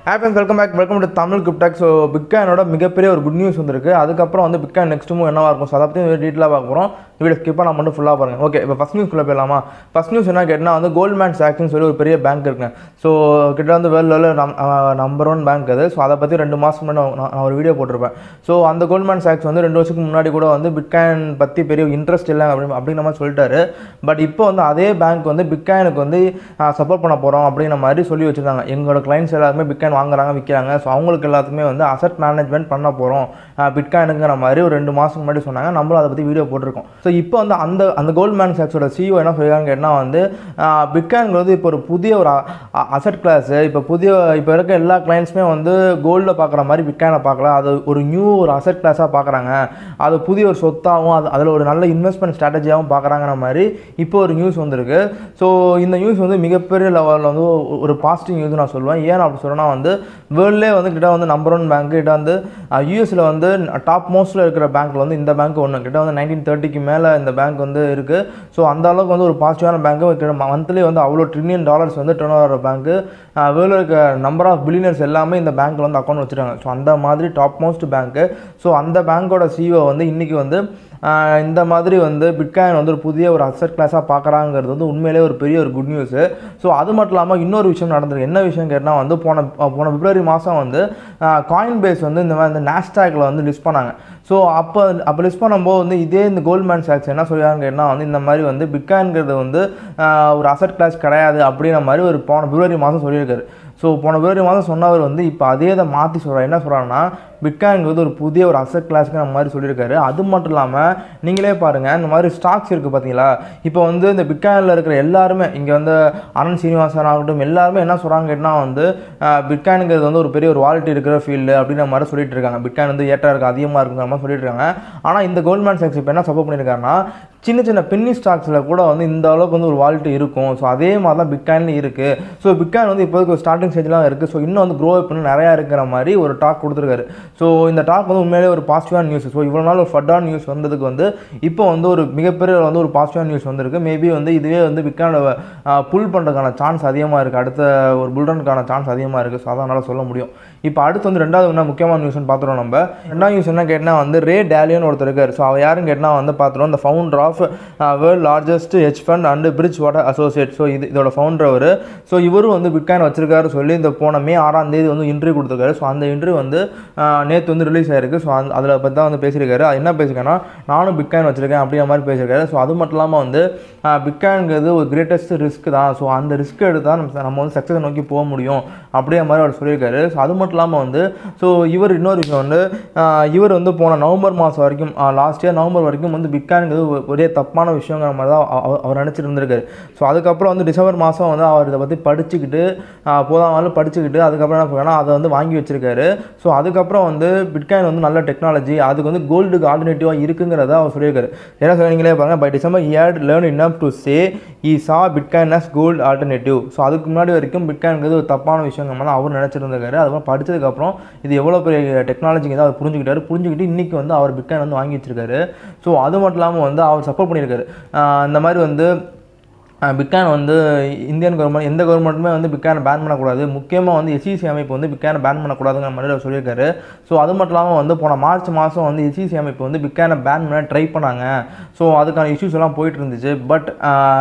hi friends welcome back welcome to Tamil கிப்டாக் so பிட்காயினோட மிகப்பெரிய ஒரு குட் நியூஸ் வந்திருக்கு அதுக்கப்புறம் வந்து பிட்காயின் நெக்ஸ்ட் மூவ் என்னவா இருக்கும் ஸோ அதை பற்றி டீட்டெயிலாக பார்க்க போகிறோம் வீடியோ ஸ்கிப் பண்ண மட்டும் ஃபுல்லாக பாருங்கள் ஓகே இப்போ ஃபஸ்ட் நியூஸ்க்குள்ளே போயிடலாமா ஃபஸ்ட் நியூஸ் என்ன கேட்டால் வந்து கோல்ட்மேன் சாக்ஸ்னு சொல்லி ஒரு பெரிய பேங்க் இருக்குங்க ஸோ கிட்ட வந்து வேர்ல்டில் நம்பர் ஒன் பேங்க் அது ஸோ அதை பற்றி ரெண்டு மாதம் முன்னாடி நான் நான் ஒரு வீடியோ போட்டிருப்பேன் ஸோ அந்த கோல்ட்மேன் சாக்ஸ் வந்து ரெண்டு வருஷத்துக்கு முன்னாடி கூட வந்து பிட்காயின் பற்றி பெரிய இன்ட்ரெஸ்ட் இல்லை அப்படி அப்படிங்கிற மாதிரி சொல்லிட்டாரு பட் இப்போ வந்து அதே பேங்க் வந்து பிட்காயினுக்கு வந்து சப்போர்ட் பண்ண போகிறோம் அப்படிங்கிற மாதிரி சொல்லி வச்சுருந்தாங்க எங்களோட கிளைண்ட்ஸ் எல்லாருமே பிட்காயின் வாங்குறாங்க விற்கிறாங்க ஸோ அவங்களுக்கு எல்லாத்துக்குமே வந்து அசட் மேனேஜ்மெண்ட் பண்ண போகிறோம் பிட்காயினுங்கிற மாதிரி ஒரு ரெண்டு மாதம் முன்னாடி சொன்னாங்க நம்மளும் அதை பற்றி வீடியோ போட்டிருக்கோம் ஸோ இப்போ வந்து அந்த அந்த கோல்ட் மேன் சாக்ஸோட சிஓ என்ன சொல்லியிருக்காங்க கேட்டால் வந்து பிட்காயின்ங்கிறது இப்போ ஒரு புதிய ஒரு அசட் கிளாஸ் இப்போ புதிய இப்போ இருக்க எல்லா கிளைண்ட்ஸுமே வந்து கோல்டில் பார்க்குற மாதிரி பிட்காயினை பார்க்கல அது ஒரு நியூ ஒரு அசட் கிளாஸாக பார்க்குறாங்க அது புதிய ஒரு சொத்தாகவும் அது அதில் ஒரு நல்ல இன்வெஸ்ட்மெண்ட் ஸ்ட்ராட்டஜியாகவும் பார்க்குறாங்கிற மாதிரி இப்போ ஒரு நியூஸ் வந்திருக்கு ஸோ இந்த நியூஸ் வந்து மிகப்பெரிய லெவலில் வந்து ஒரு பாசிட்டிவ் நியூஸ் நான் சொல்லுவேன் ஏன் அப்படி சொல்கிறேன்னா வந்து வேர்ல்ட்லேயே வந்து கிட்ட வந்து நம்பர் ஒன் பேங்க் கிட்ட வந்து யூஎஸில் வந்து டாப் மோஸ்ட்டில் இருக்கிற பேங்க்கில் வந்து இந்த பேங்க் ஒன்று கிட்ட வந்து நைன்டீன் தேர்ட்டிக்கு மேலே இந்த பேங்க் வந்து இருக்குது ஸோ அந்த அளவுக்கு வந்து ஒரு பாசிட்டிவான பேங்க்கு மந்த்லி வந்து அவ்வளோ ட்ரில்லியன் டாலர்ஸ் வந்து டர்ன் ஓவர் பேங்க்கு வேர்ல்டில் இருக்க நம்பர் ஆஃப் பில்லியனர்ஸ் எல்லாமே இந்த பேங்க்கில் வந்து அக்கௌண்ட் வச்சுருக்காங்க ஸோ அந்த மாதிரி டாப் மோஸ்ட் பேங்க்கு ஸோ அந்த பேங்க்கோட சிஓ வந்து இன்றைக்கி வந்து இந்த மாதிரி வந்து பிட்காயின் வந்து ஒரு புதிய ஒரு அசட் கிளாஸாக பார்க்குறாங்கிறது வந்து உண்மையிலே ஒரு பெரிய ஒரு குட் நியூஸு ஸோ அது மட்டும் இல்லாமல் இன்னொரு விஷயம் நடந்திருக்கு என்ன விஷயம் கேட்டால் வந்து போன போன பிப்ரவரி மாதம் வந்து காயின் பேஸ் வந்து இந்த மாதிரி இந்த நேஸ்டாகில் வந்து லிஸ்ட் பண்ணாங்க ஸோ அப்போ அப்போ லிஸ்ட் பண்ணும்போது வந்து இதே இந்த கோல்ட்மேன் சாக்ஸ் என்ன சொல்லியாங்க கேட்டால் வந்து இந்த மாதிரி வந்து பிட்காயின்கிறது வந்து ஒரு அசட் கிளாஸ் கிடையாது அப்படிங்கிற மாதிரி ஒரு போன பிப்ரவரி மாதம் சொல்லியிருக்காரு ஸோ போன பிப்ரவரி மாதம் சொன்னவர் வந்து இப்போ அதே இதை மாற்றி சொல்கிறார் என்ன சொல்கிறாருன்னா பிட்காயின்கிறது ஒரு புதிய ஒரு அசட் கிளாஸ்க்கு அந்த மாதிரி சொல்லியிருக்காரு அது மட்டும் இல்லாமல் நீங்களே பாருங்கள் இந்த மாதிரி ஸ்டாக்ஸ் இருக்குது பார்த்தீங்களா இப்போ வந்து இந்த பிட்காயினில் இருக்கிற எல்லாருமே இங்கே வந்து அனந்த் சீனிவாசன் ஆகட்டும் எல்லாருமே என்ன சொல்கிறாங்க கேட்டால் வந்து பிட்காயினுங்கிறது வந்து ஒரு பெரிய ஒரு வாலிட்டி இருக்கிற ஃபீல்டு அப்படின்ற மாதிரி சொல்லிட்டு இருக்காங்க பிட்காயின் வந்து ஏற்ற இருக்குது அதிகமாக இருக்குங்கிற மாதிரி சொல்லிட்டு இருக்காங்க ஆனால் இந்த கோல்ட்மேன் சாக்ஸ் இப்போ என்ன சப்போர்ட் பண்ணியிருக்காருன்னா சின்ன சின்ன பென்னி ஸ்டாக்ஸில் கூட வந்து இந்த அளவுக்கு வந்து ஒரு வாலிட்டி இருக்கும் ஸோ அதே மாதிரி தான் பிட்காயின் இருக்குது ஸோ பிட்காயின் வந்து இப்போதைக்கு ஒரு ஸ்டார்டிங் ஸ்டேஜ்லாம் இருக்குது ஸோ இன்னும் வந்து க்ரோ பண்ணி நிறையா இருக்கிற மாதிரி ஒரு டாக் கொடுத்துருக்காரு ஸோ இந்த டாக் வந்து உண்மையிலே ஒரு பாசிட்டிவான நியூஸ் ஸோ இவ்வளோ நாள் ஒரு ஃபட்டான நியூஸ் வந்ததுக்கு வந்து இப்போ வந்து ஒரு மிகப்பெரிய வந்து ஒரு பாசிட்டிவான நியூஸ் வந்திருக்கு மேபி வந்து இதுவே வந்து பிட்காயினோட புல் பண்ணுறதுக்கான சான்ஸ் அதிகமாக இருக்குது அடுத்த ஒரு புல்ரனுக்கான சான்ஸ் அதிகமாக இருக்குது ஸோ அதனால் சொல்ல முடியும் இப்போ அடுத்து வந்து ரெண்டாவது என்ன முக்கியமான நியூஸ்னு பார்த்துருவோம் நம்ம ரெண்டாவது நியூஸ் என்ன கேட்டால் வந்து ரே டேலியன் ஒருத்தர் இருக்கார் ஸோ அவர் யாருன்னு கேட்டால் வந்து பார்த்துருவோம் இந்த founder of world largest hedge fund and Bridgewater associate so இது இதோட ஃபவுண்டர் அவர் ஸோ இவரும் வந்து பிட்காயின் வச்சிருக்காரு சொல்லி இந்த போன மே ஆறாம் தேதி வந்து இன்டர்வியூ கொடுத்துருக்காரு ஸோ அந்த இன்டர்வியூ வந்து நேற்று வந்து ரிலீஸ் ஆயிருக்கு ஸோ அந்த அதில் பற்றி தான் வந்து பேசியிருக்காரு அது என்ன பேசியிருக்கேன்னா நானும் பிட்காயின் வச்சிருக்கேன் அப்படிங்கிற மாதிரி பேசியிருக்காரு ஸோ அது மட்டும் இல்லாமல் வந்து பிட்காயின்ங்கிறது ஒரு கிரேட்டஸ்ட் ரிஸ்க் தான் ஸோ அந்த ரிஸ்க் எடுத்தால் நம்ம நம்ம வந்து சக்ஸஸ் நோக்கி போக முடியும் அப்படிங்கிற மாதிரி அவர் சொல்லியிருக்காரு ஸோ அது மட்டும் இல்லாமல் வந்து ஸோ இவர் இன்னொரு விஷயம் வந்து இவர் வந்து போன நவம்பர் மாதம் வரைக்கும் லாஸ்ட் இயர் நவம்பர் வரைக்கும் வந்து பிட்காயின்ங்கிறது ஒரே தப்பான விஷயங்கிற மாதிரி தான் அவர் நினச்சிட்டு இருந்திருக்காரு ஸோ அதுக்கப்புறம் வந்து டிசம்பர் மாதம் வந்து அவர் இதை பற்றி படிச்சுக்கிட்டு போதாமல் படிச்சுக்கிட்டு அதுக்கப்புறம் என்ன பண்ணால் அதை வந்து வாங்கி வச்சிருக்காரு ஸோ அதுக்கப்புறம் வந்து பிட்காயின் வந்து நல்ல டெக்னாலஜி அதுக்கு வந்து கோல்டுக்கு ஆல்டர்னேட்டிவாக இருக்குங்கிறத அவர் சொல்லியிருக்காரு என்ன சொல்லுங்களே பாருங்கள் by December had learn enough to say ஈ சா Bitcoin as gold alternative so அதுக்கு முன்னாடி வரைக்கும் பிட்காயின்ங்கிறது ஒரு தப்பான விஷயங்கிற மாதிரி அவர் நினச்சிருந்திருக்காரு அதுக்கப்புறம் படித்ததுக்கப்புறம் இது எவ்வளோ பெரிய டெக்னாலஜிங்க அவர் புரிஞ்சுக்கிட்டாரு புரிஞ்சுக்கிட்டு இன்றைக்கி வந்து அவர் பிட்காயின் வந்து வாங்கி வச்சிருக்காரு ஸோ அது மட்டும் இல்லாமல் வந்து அவர் சப்போர்ட் பண்ணியிருக்காரு இந்த மாதிரி வந்து பிட்காயின் வந்து இந்தியன் கவர்மெண்ட் எந்த கவர்மெண்ட்டுமே வந்து பிட்காயினை பேன் பண்ணக்கூடாது முக்கியமாக வந்து எஸ்இசி அமைப்பு வந்து பிட்காயினை பேன் பண்ணக்கூடாதுங்கிற மாதிரி அவர் சொல்லியிருக்காரு ஸோ அது மட்டும் இல்லாமல் வந்து போன மார்ச் மாதம் வந்து எஸ்இசி அமைப்பு வந்து பிட்காயினை பேன் பண்ண ட்ரை பண்ணாங்க ஸோ அதுக்கான இஷ்யூஸ் எல்லாம் போயிட்டு இருந்துச்சு பட்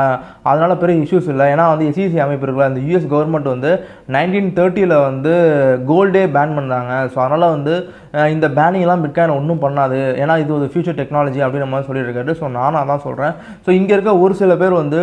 அதனால் பெரிய இஷ்யூஸ் இல்லை ஏன்னா வந்து எஸ்இசி அமைப்பு இருக்குல்ல அந்த யூஎஸ் கவர்மெண்ட் வந்து நைன்டீன் தேர்ட்டியில் வந்து கோல்டே பேன் பண்ணாங்க ஸோ அதனால் வந்து இந்த பேனிங்லாம் பிட்காயின் ஒன்றும் பண்ணாது ஏன்னா இது ஒரு ஃபியூச்சர் டெக்னாலஜி அப்படின்ற மாதிரி சொல்லியிருக்காரு ஸோ நானும் அதான் சொல்கிறேன் ஸோ இங்கே இருக்க ஒரு சில பேர் வந்து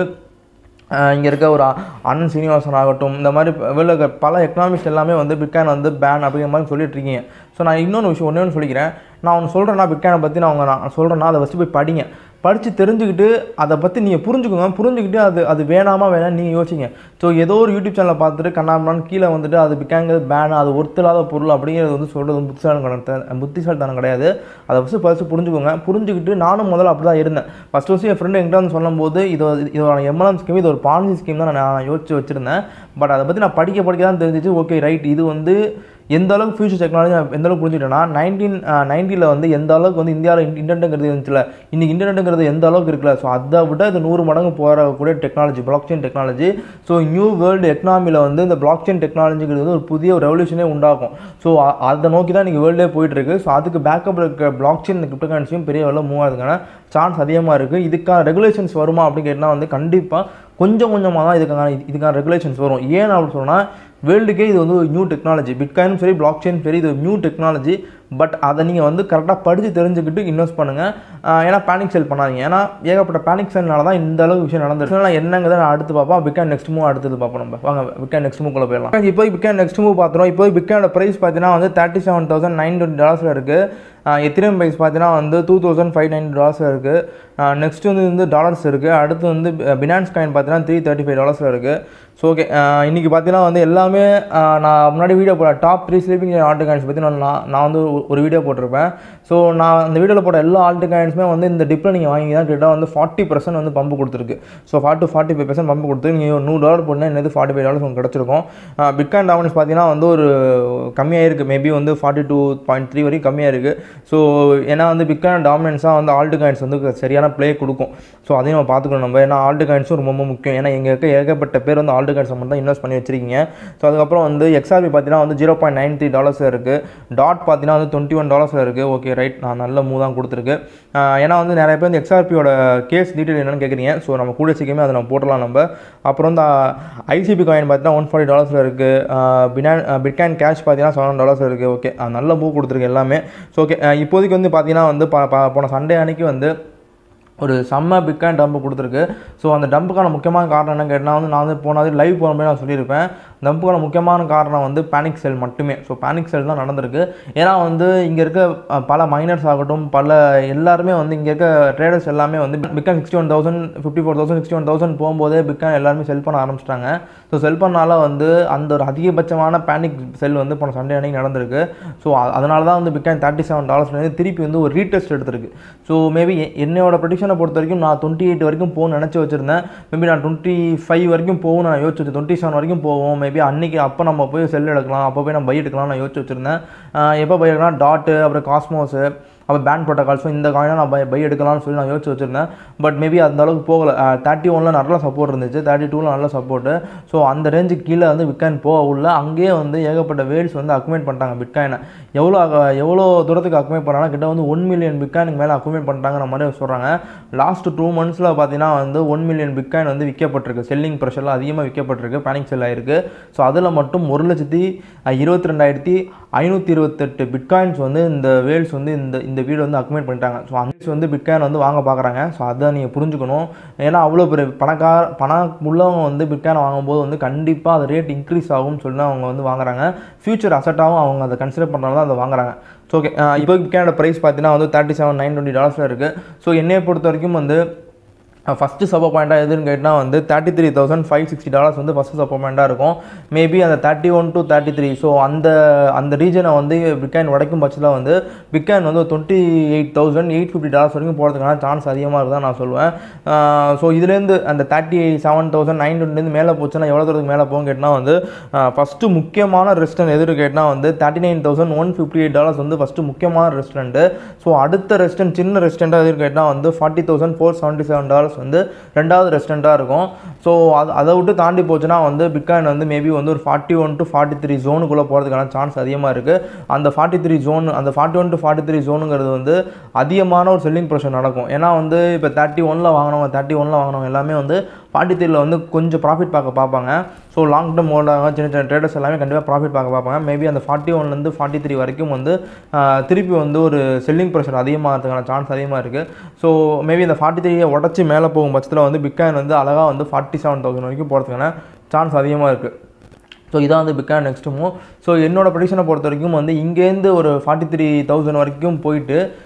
இங்கே இருக்க ஒரு அண்ணன் சீனிவாசன் ஆகட்டும் இந்த மாதிரி வெளில இருக்க பல எக்கனாமிக்ஸ் எல்லாமே வந்து பிட்காயின் வந்து பேன் அப்படிங்கிற மாதிரி சொல்லிட்டு இருக்கீங்க ஸோ நான் இன்னொன்று விஷயம் ஒன்று ஒன்று சொல்லிக்கிறேன் நான் ஒன்று சொல்கிறேன்னா பிட்காயினை பற்றி நான் அவங்க நான் சொல்கிறேன்னா அதை ஃபஸ்ட்டு போய் படிங்க படித்து தெரிஞ்சுக்கிட்டு அதை பற்றி நீங்கள் புரிஞ்சுக்கோங்க புரிஞ்சுக்கிட்டு அது அது வேணாமா வேணாம் நீங்கள் யோசிங்க ஸோ ஏதோ ஒரு யூடியூப் சேனலை பார்த்துட்டு கண்ணாமண்ணான்னு கீழே வந்துட்டு அது பிக்காங்கிறது பேன் அது ஒருத்தலாத பொருள் அப்படிங்கிறது வந்து சொல்கிறது புத்திசாலி புத்திசாலித்தனம் கிடையாது அதை ஃபஸ்ட்டு ஃபஸ்ட்டு புரிஞ்சுக்கோங்க புரிஞ்சுக்கிட்டு நானும் முதல்ல அப்படி தான் இருந்தேன் ஃபஸ்ட் ஃபஸ்ட்டு என் ஃப்ரெண்டு என்கிட்ட வந்து சொல்லும்போது இது இதோட எம்எல்எம் ஸ்கீம் இது ஒரு பாலிசி ஸ்கீம் தான் நான் யோசிச்சு வச்சுருந்தேன் பட் அதை பற்றி நான் படிக்க படிக்க தான் தெரிஞ்சிச்சு ஓகே ரைட் இது வந்து எந்த அளவுக்கு ஃபியூச்சர் டெக்னாலஜி நான் எந்த அளவுக்கு புரிஞ்சுக்கிட்டேன்னா நைன்டீன் நைன்ட்டியில் வந்து எந்த அளவுக்கு வந்து இந்தியாவில் இன்டர்நெட்டுங்கிறது இருந்துச்சுல இன்னைக்கு இன்டர்நெட்டுங்கிறது எந்த அளவுக்கு இருக்குல்ல ஸோ அதை விட இது நூறு மடங்கு போகக்கூடிய technology blockchain technology so new world எக்கனாமியில் வந்து இந்த பிளாக் செயின் டெக்னாலஜிங்கிறது வந்து ஒரு புதிய ஒரு ரெவல்யூஷனே உண்டாகும் ஸோ அதை நோக்கி தான் இன்றைக்கி வேர்ல்டே போயிட்டு இருக்கு ஸோ அதுக்கு பேக்கப் இருக்க பிளாக் செயின் கிரிப்டோ கரன்சியும் பெரிய அளவில் மூவ் ஆகுதுக்கான சான்ஸ் அதிகமாக இருக்குது இதுக்கான ரெகுலேஷன்ஸ் வருமா அப்படின்னு கேட்டால் வந்து கண்டிப்பாக கொஞ்சம் கொஞ்சமாக தான் இதுக்கான இதுக்கான ரெகுலேஷன்ஸ் வரும் ஏன் அப்படின்னு சொன்னால் வேர்ல்டுக்கே இது வந்து ஒரு நியூ டெக்னாலஜி பிட்காயினும் சரி பிளாக் செயின் சரி இது நியூ டெக்னாலஜி பட் அதை நீங்கள் வந்து கரெக்டாக படித்து தெரிஞ்சுக்கிட்டு இன்வெஸ்ட் பண்ணுங்கள் ஏன்னா பேனிக் செல் பண்ணாதீங்க ஏன்னா ஏகப்பட்ட பேனிக் செல்னால தான் இந்த அளவுக்கு விஷயம் நடந்துருக்கு நான் என்னங்கிறத நான் அடுத்து பார்ப்போம் பிட்காயின் நெக்ஸ்ட் மூவ் அடுத்தது பார்ப்போம் நம்ம வாங்க பிட்காயின் நெக்ஸ்ட் மூவ்க்குள்ள போயிடலாம் இப்போ பிட்காயின் நெக்ஸ்ட் மூவ் பார்த்துறோம் இப்போ பிட்காயோட ப்ரைஸ் பார்த்தீங்கன்னா வந்து thirty seven thousand nine twenty டாலர்ஸில் இருக்குது எத்திரியம் ப்ரைஸ் பார்த்தீங்கன்னா வந்து டூ தௌசண்ட் ஃபைவ் நைன் டாலர்ஸில் இருக்குது நெக்ஸ்ட் வந்து வந்து டாலர்ஸ் இருக்குது அடுத்து வந்து பினான்ஸ் காயின் பார்த்தீங்கன்னா த்ரீ தேர்ட்டி ஃபைவ் டாலர்ஸில் இருக்குது ஸோ ஓகே இன்றைக்கி பார்த்தீங்கன்னா வந்து எல்லாமே நான் முன்னாடி வீடியோ போட top three sleeping alt coins பற்றி நான் நான் வந்து ஒரு வீடியோ போட்டிருப்பேன் ஸோ நான் அந்த வீடியோவில் போட்ட எல்லா ஆல்ட்டு காயின்ஸுமே வந்து இந்த டிப்பில் நீங்கள் வாங்கி தான் கிட்ட வந்து ஃபார்ட்டி பர்சன்ட் வந்து பம்பு கொடுத்துருக்கு so forty forty five percent pump கொடுத்து நீங்கள் நூறு டாலர் போட்டால் என்னது ஃபார்ட்டி ஃபைவ் டாலர்ஸ் உங்களுக்கு கிடச்சிருக்கும் பிட்காயின் டாமினன்ஸ் பார்த்தீங்கன்னா வந்து ஒரு கம்மியாக இருக்குது மேபி வந்து ஃபார்ட்டி டூ பாயிண்ட் த்ரீ வரைக்கும் கம்மியாக இருக்குது ஸோ ஏன்னா வந்து பிட்காயின் டாமினன்ஸாக வந்து ஆல்ட்டு காயின்ஸ் வந்து சரியான ப்ளே கொடுக்கும் ஸோ அதையும் நம்ம பார்த்துக்கணும் நம்ம ஏன்னா ஆல்ட்டு காயின்ஸும் ரொம்ப ரொம்ப முக்கியம் ஏன்னா எங்கள் இருக்க ஏகப்பட்ட பேர் வந்து ஆல்ட்டு காயின்ஸ் மட்டும் தான் இன்வெஸ்ட் பண்ணி வச்சிருக்கீங்க ஸோ அதுக்கப்புறம் வந்து எக்ஸ்ஆர்பி பார்த்தீங்கன்னா வந்து zero point nine three dollars இருக்குது டாட் பார்த்தீங்கன்னா வந்து டுவெண்ட்டி ஒன் டாலர்ஸில் இருக்குது ஓகே ரைட் நான் நல்ல மூவ் தான் கொடுத்துருக்கு ஏன்னா வந்து நிறைய பேர் இந்த எக்ஸ்ஆர்பியோட கேஸ் டீட்டெயில் என்னன்னு கேட்குறீங்க ஸோ நம்ம கூட சீக்கிரமே அதை நம்ம போட்டலாம் நம்ம அப்புறம் வந்து ஐசிபி காயின் பார்த்தீங்கன்னா ஒன் ஃபார்ட்டி டாலர்ஸில் இருக்குது பினான் பிட்காயின் கேஷ் பார்த்தீங்கன்னா செவன் டாலர்ஸ் இருக்குது ஓகே நல்ல மூவ் கொடுத்துருக்கு எல்லாமே ஸோ ஓகே இப்போதைக்கு வந்து பார்த்தீங்கன்னா வந்து போன சண்டே அன்னைக்கு வந்து ஒரு செம்ம பிக்கான டம்பு கொடுத்துருக்கு ஸோ அந்த டம்புக்கான முக்கியமான காரணம் என்ன கேட்டால் வந்து நான் வந்து போனது லைவ் போனப்போ நான் சொல்லியிருப்பேன் டம்புக்கான முக்கியமான காரணம் வந்து பேனிக் செல் மட்டுமே ஸோ பேனிக் செல் தான் நடந்திருக்கு ஏன்னா வந்து இங்கே இருக்க பல மைனர்ஸ் ஆகட்டும் பல எல்லாருமே வந்து இங்கே இருக்க ட்ரேடர்ஸ் எல்லாமே வந்து Bitcoin sixty one thousand fifty four thousand sixty one thousand போகும்போதே பிக்கான் எல்லாருமே செல் பண்ண ஆரம்பிச்சிட்டாங்க ஸோ செல் பண்ணால வந்து அந்த ஒரு அதிகபட்சமான பேனிக் செல் வந்து போன சண்டே அன்னைக்கு நடந்திருக்கு ஸோ அதனால தான் வந்து பிக்கான் தேர்ட்டி செவன் டாலர்ஸ்லேருந்து திருப்பி வந்து ஒரு ரீடெஸ்ட் எடுத்திருக்கு ஸோ மேபி என்னோட ப்ரொடிக்ஷனை பொறுத்த வரைக்கும் நான் டுவெண்ட்டி எயிட் வரைக்கும் போகணும்னு நினச்சி வச்சிருந்தேன் மேபி நான் டுவெண்ட்டி ஃபைவ் வரைக்கும் போகணும்னு நான் யோசிச்சு டுவெண்ட்டி செவன் வரைக்கும் போவோம் மேபி அன்றைக்கி அப்போ நம்ம போய் செல் எடுக்கலாம் அப்போ போய் நம்ம பை எடுக்கலாம் நான் யோசிச்சு வச்சிருந்தேன் எப்போ பை எடுக்கலாம் டாட்டு அப்புறம் காஸ்மோஸு அப்போ பேண்ட் ப்ரோட்டோகால்ஸும் இந்த காயினாக நான் பை பை எடுக்கலாம்னு சொல்லி நான் யோசிச்சு வச்சிருந்தேன் பட் மேபி அந்த அளவுக்கு போகல தேர்ட்டி ஒனில் நல்ல சப்போர்ட் இருந்துச்சு தேர்ட்டி டூவில் நல்ல சப்போர்ட்டு ஸோ அந்த ரேஞ்சுக்கு கீழே வந்து பிட்காயின் போக உள்ள அங்கேயே வந்து ஏகப்பட்ட வேல்ஸ் வந்து அக்குமேட் பண்ணிட்டாங்க பிட்காயினை எவ்வளோ எவ்வளோ தூரத்துக்கு அக்குமேட் பண்ணாங்கன்னா கிட்ட வந்து ஒன் மில்லியன் பிட்காயினுக்கு மேலே அக்குமேட் பண்ணிட்டாங்கிற மாதிரி சொல்கிறாங்க லாஸ்ட் டூ மந்த்ஸில் பார்த்தீங்கன்னா வந்து ஒன் மில்லியன் பிட்காயின் வந்து விற்கப்பட்டிருக்கு செல்லிங் ப்ரெஷரில் அதிகமாக விற்கப்பட்டிருக்கு பேனிக் செல் ஆயிருக்கு ஸோ அதில் மட்டும் ஒரு லட்சத்தி இருபத்தி ரெண்டாயிரத்தி ஐநூற்றி இருபத்தெட்டு பிட்காயின்ஸ் வந்து இந்த வேல்ஸ் வந்து இந்த இந்த வீடு வந்து அக்குமேட் பண்ணிட்டாங்க ஸோ அந்த வந்து பிட்காயின் வந்து வாங்க பார்க்குறாங்க ஸோ அதை நீங்கள் புரிஞ்சுக்கணும் ஏன்னா அவ்வளோ பெரிய பணக்கார பணம் உள்ளவங்க வந்து பிட்காயின் வாங்கும்போது வந்து கண்டிப்பாக அது ரேட் இன்க்ரீஸ் ஆகும்னு சொல்லி தான் அவங்க வந்து வாங்குறாங்க ஃபியூச்சர் அசட்டாகவும் அவங்க அதை கன்சிடர் பண்ணுறதால தான் அதை வாங்குறாங்க ஸோ ஓகே இப்போ பிட்காயினோட ப்ரைஸ் பார்த்தீங்கன்னா வந்து தேர்ட்டி செவன் நைன் டுவெண்ட்டி டாலர்ஸில் இருக்குது ஸோ என்னையை பொறுத்த வரைக்கும் வந்து ஃபஸ்ட்டு சப்போ பாயிண்ட்டாக எதுன்னு கேட்டால் வந்து thirty three thousand five sixty dollars வந்து ஃபஸ்ட்டு சப்போ பாயிண்ட்டாக இருக்கும் மேபி அந்த thirty one to thirty three so அந்த அந்த ரீஜனை வந்து பிட்காயின் உடைக்கும் பட்சத்தில் வந்து பிட்காயின் வந்து twenty eight thousand eight fifty dollars வரைக்கும் போகிறதுக்கான சான்ஸ் அதிகமாக இருக்குதான் நான் சொல்லுவேன் ஸோ இதுலேருந்து அந்த தேர்ட்டி செவன் தௌசண்ட் நைன் டுவெண்ட்லேருந்து மேலே போச்சுன்னா எவ்வளோ தூரத்துக்கு மேலே போகும் கேட்டால் வந்து ஃபஸ்ட்டு முக்கியமான ரெஸ்டன் எது கேட்டால் வந்து thirty nine thousand one fifty eight dollars வந்து ஃபஸ்ட்டு முக்கியமான ரெஸ்டாரண்ட்டு ஸோ அடுத்த ரெஸ்டாரண்ட் சின்ன ரெஸ்டாரண்ட்டாக எது கேட்டால் வந்து forty thousand four seventy seven dollars வந்து ரெண்டாவது ரெஸ்டாரண்ட்டாக இருக்கும் ஸோ அது அதை விட்டு தாண்டி போச்சுன்னா வந்து பிட்காயின் வந்து மேபி வந்து ஒரு forty one to forty three ஜோனுக்குள்ளே போகிறதுக்கான சான்ஸ் அதிகமாக இருக்குது அந்த ஃபார்ட்டி த்ரீ ஜோன் அந்த forty one to forty three ஜோனுங்கிறது வந்து அதிகமான ஒரு செல்லிங் ப்ரெஷர் நடக்கும் ஏன்னா வந்து இப்போ தேர்ட்டி ஒனில் வாங்கினவங்க தேர்ட்டி ஒனில் வாங்கினவங்க எல்லாமே வந்து ஃபார்ட்டி த்ரீல வந்து கொஞ்சம் ப்ராஃபிட் பார்க்க பார்ப்பாங்க ஸோ லாங் டேர்ம் ஹோல்டாக சின்ன சின்ன ட்ரேடர்ஸ் எல்லாமே கண்டிப்பாக ப்ராஃபிட் பார்க்க பார்ப்பாங்க மேபி அந்த ஃபார்ட்டி ஒன்லேருந்து ஃபார்ட்டி த்ரீ வரைக்கும் வந்து திருப்பி வந்து ஒரு செல்லிங் ப்ரெஷர் அதிகமாகிறதுக்கான சான்ஸ் அதிகமாக இருக்குது ஸோ மேபி இந்த ஃபார்ட்டி த்ரீயை உடச்சி மேலே போகும் பட்சத்தில் வந்து பிட்காயின் வந்து அழகாக வந்து ஃபார்ட்டி செவன் தௌசண்ட் வரைக்கும் போகிறதுக்கான சான்ஸ் அதிகமாக இருக்குது ஸோ இதான் வந்து பிட்காயின் நெக்ஸ்ட் மூவ் ஸோ என்னோட ப்ரொடிக்ஷனை பொறுத்த வரைக்கும் வந்து இங்கேருந்து ஒரு ஃபார்ட்டி த்ரீ தௌசண்ட் வரைக்கும் போயிட்டு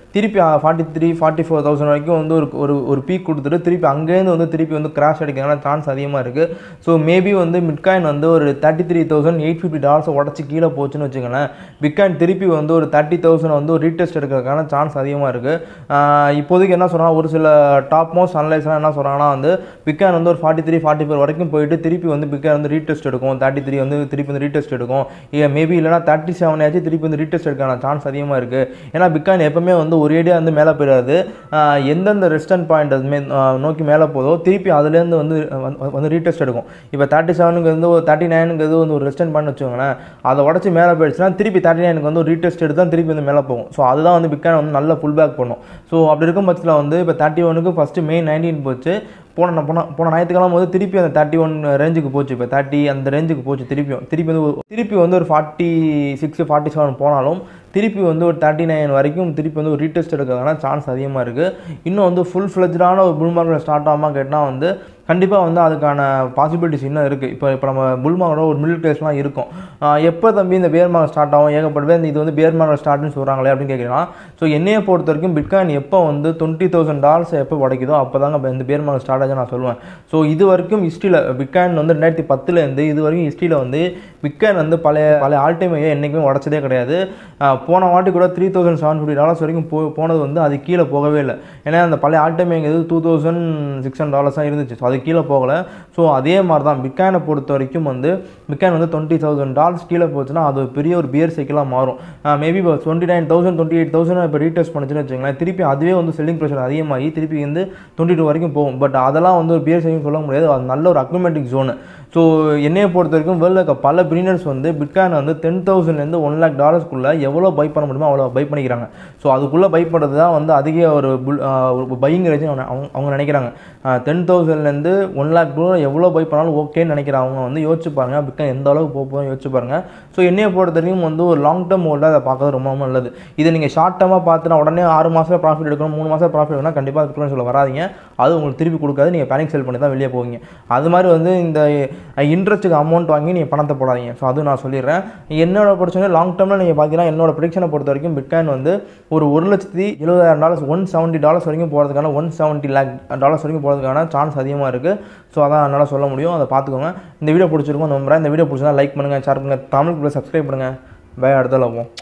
திருப்பி forty three forty four thousand வரைக்கும் வந்து ஒரு ஒரு ஒரு பீக் கொடுத்துட்டு திருப்பி அங்கேருந்து வந்து திருப்பி வந்து கிராஷ் அடிக்கிறதுக்கான சான்ஸ் அதிகமாக இருக்குது ஸோ மேபி வந்து மிட்காயின் வந்து ஒரு thirty three thousand eight fifty டாலர்ஸை உடச்சி கீழே போச்சுன்னு வச்சுக்கோங்களேன் பிட்காயின் திருப்பி வந்து ஒரு தேர்ட்டி தௌசண்ட் வந்து ஒரு ரீடெஸ்ட் எடுக்கிறதுக்கான சான்ஸ் அதிகமாக இருக்குது இப்போதைக்கு என்ன சொல்கிறாங்க ஒரு சில டாப் மோஸ்ட் அனலைஸ்லாம் என்ன சொல்கிறாங்கன்னா வந்து பிட்காயின் வந்து ஒரு ஃபார்ட்டி த்ரீ ஃபார்ட்டி ஃபோர் வரைக்கும் போயிட்டு திருப்பி வந்து பிட்காயின் வந்து ரீடெஸ்ட் எடுக்கும் தேர்ட்டி த்ரீ வந்து திருப்பி வந்து ரீடெஸ்ட் எடுக்கும் மேபி இல்லைனா தேர்ட்டி செவன் ஆச்சு திருப்பி வந்து ரீடெஸ்ட் எடுக்கான சான்ஸ் அதிகமாக இருக்குது ஏன்னா பிட்காயின் எப்பவுமே வந்து ஒரேடியாக வந்து மேலே போயிடாது ஆஹ் எந்தெந்த ரெஸ்டன் பாயிண்ட் அதுமே நோக்கி மேலே போதோ திருப்பி அதுலேருந்து வந்து வந்து- வந்து ரீடெஸ்ட் எடுக்கும் இப்போ தேர்ட்டி செவனுக்கு வந்து ஒரு தேர்ட்டி நைனுங்கிறது வந்து ஒரு ரெஸ்டன் பாயிண்ட் வச்சுக்கோங்களேன் அதை உடச்சி மேலே போயிடுச்சுன்னா திருப்பி தேர்ட்டி நைனுக்கு வந்து ஒரு ரீடெஸ்ட் எடுத்து தான் திருப்பி வந்து மேலே போகும் ஸோ அதுதான் வந்து பிட்காயின் வந்து நல்ல புல் பேக் பண்ணும் ஸோ அப்படி இருக்கும் பட்சத்தில் வந்து இப்போ தேர்ட்டி ஒனுக்கு ஃபஸ்ட்டு மே நைன்டீன் போச்சு போன போன போன ஞாயிற்றுக்கிழமை வந்து திருப்பி அந்த தேர்ட்டி ஒன் ரேஞ்சுக்கு போச்சு இப்போ தேர்ட்டி அந்த ரேஞ்சுக்கு போச்சு திருப்பியும் திருப்பி வந்து ஒரு- திருப்பி வந்து ஒரு ஃபார்ட்டி சிக்ஸ் ஃபார்ட்டி செவன் போனாலும் திருப்பி வந்து ஒரு தேர்ட்டி நைன் வரைக்கும் திருப்பி வந்து ஒரு ரீடெஸ்ட் எடுக்கிறதுக்கான சான்ஸ் அதிகமாக இருக்குது இன்னும் வந்து ஃபுல் ஃப்ளெஜ்டான ஒரு புல் மார்க்கெட் ஸ்டார்ட் ஆகாமல் கேட்டால் வந்து கண்டிப்பாக வந்து அதுக்கான பாசிபிலிட்டிஸ் இன்னும் இருக்குது இப்போ இப்போ நம்ம புல் மார்க்கெட்டோட ஒரு மிடில் கிளாஸ்லாம் இருக்கும் ஆஹ் எப்போ தம்பி இந்த பேர் மார்க்கெட் ஸ்டார்ட் ஆகும் ஏகப்பட்டவே இந்த இது வந்து பேர் மார்க்கெட் ஸ்டார்ட்னு சொல்கிறாங்களே அப்படின்னு கேட்குறீங்கன்னா ஸோ என்னையை பொறுத்த வரைக்கும் பிட்காயின் எப்போ வந்து டுவெண்ட்டி தௌசண்ட் டாலர்ஸ் எப்போ உடைக்குதோ அப்போ தாங்க இந்த பேர் மார்க்கெட் ஸ்டார்ட் ஆச்சு நான் சொல்லுவேன் ஸோ இது வரைக்கும் ஹிஸ்ட்ரியில் பிட்காயின் வந்து ரெண்டாயிரத்தி பத்துலேருந்து இது வரைக்கும் ஹிஸ்ட்ரியில் வந்து பிட்காயின் வந்து பழைய பழைய ஆல் டைம் என்றைக்குமே உடச்சதே கிடையாது ஆஹ் போன வாட்டி கூட three thousand seven fifty dollars வரைக்கும் போ போனது வந்து அது கீழே போகவே இல்லை ஏன்னா அந்த பழைய ஆல் டைம் எங்கிறது two thousand six hundred dollars தான் இருந்துச்சு ஸோ அது கீழே போகலை ஸோ அதே மாதிரி தான் பிட்காயினை பொறுத்த வரைக்கும் வந்து பிட்காயின் வந்து டுவெண்ட்டி தௌசண்ட் டாலர்ஸ் கீழே போச்சுன்னா அது ஒரு பெரிய ஒரு பியர் சைக்கிளாக மாறும் மேபி இப்போ twenty nine thousand twenty eight thousand இப்போ ரீடெஸ்ட் பண்ணுச்சுன்னு வச்சுங்களேன் திருப்பி அதுவே வந்து செல்லிங் ப்ரெஷர் அதிகமாகி திருப்பி வந்து டுவெண்ட்டி டூ வரைக்கும் போகும் பட் அதெல்லாம் வந்து ஒரு பியர் சைக்கிள் சொல்ல முடியாது அது நல்ல ஒரு அக்ரோமேட்டிக் ஜோனு ஸோ என்னையை பொறுத்த வரைக்கும் வேர்ல்டில் இருக்க பல பிரினர்ஸ் வந்து பிட்காயின் வந்து டென் தௌசண்ட்லேருந்து ஒன் லேக் டாலர்ஸ்க்குள்ளே எவ்வளோ பை பண்ண முடியுமோ அவ்வளோ பை பண்ணிக்கிறாங்க ஸோ அதுக்குள்ளே பை பண்ணுறது தான் வந்து அதிக ஒரு புல் பையிங் ரேஞ்சு அவங்க அவங்க நினைக்கிறாங்க டென் தௌசண்ட்லேருந்து ஒன் லேக் டூ எவ்வளோ பை பண்ணாலும் ஓகேன்னு நினைக்கிறவங்க வந்து யோசிச்சு பாருங்க பிட்காயின் எந்த அளவுக்கு போக போதும் யோசிச்சு பாருங்க ஸோ என்னையை பொறுத்த வரைக்கும் வந்து ஒரு லாங் டேர்ம் ஹோல்டாக அதை பார்க்கறது ரொம்ப ரொம்ப நல்லது இதை நீங்கள் ஷார்ட் டேர்மாக பார்த்து நான் உடனே ஆறு மாதம் ப்ராஃபிட் எடுக்கணும் மூணு மாதம் ப்ராஃபிட் எடுக்கணும் கண்டிப்பாக பிட்காயின் சொல்ல வராதீங்க அது உங்களுக்கு திருப்பி கொடுக்காது நீங்கள் பேனிக் செல் பண்ணி தான் வெளியே போவீங்க அது மாதிரி வந்து இந்த இன்ட்ரெஸ்ட்டுக்கு அமௌண்ட் வாங்கி நீங்கள் பணத்தை போடாதீங்க ஸோ அதுவும் நான் சொல்லிடுறேன் என்னோட பிரச்சனை லாங் டேர்மில் நீங்கள் பார்த்தீங்கன்னா என்னோட ப்ரிடிக்ஷனை பொறுத்த வரைக்கும் பிட்காயின் வந்து ஒரு ஒரு லட்சத்தி எழுபதாயிரம் டாலர்ஸ் ஒன் செவன்ட்டி டாலர்ஸ் வரைக்கும் போகிறதுக்கான ஒன் செவன்ட்டி லேக் டாலர்ஸ் வரைக்கும் போகிறதுக்கான சான்ஸ் அதிகமாக இருக்குது ஸோ அதான் என்னால் சொல்ல முடியும் அதை பார்த்துக்கோங்க இந்த வீடியோ பிடிச்சிருக்கும் நம்புறேன் இந்த வீடியோ பிடிச்சதா லைக் பண்ணுங்கள் ஷேர் பண்ணுங்கள் தமிழ் சப்ஸ்கிரைப் பண்ணுங்கள் பய அடுத்த போவோம்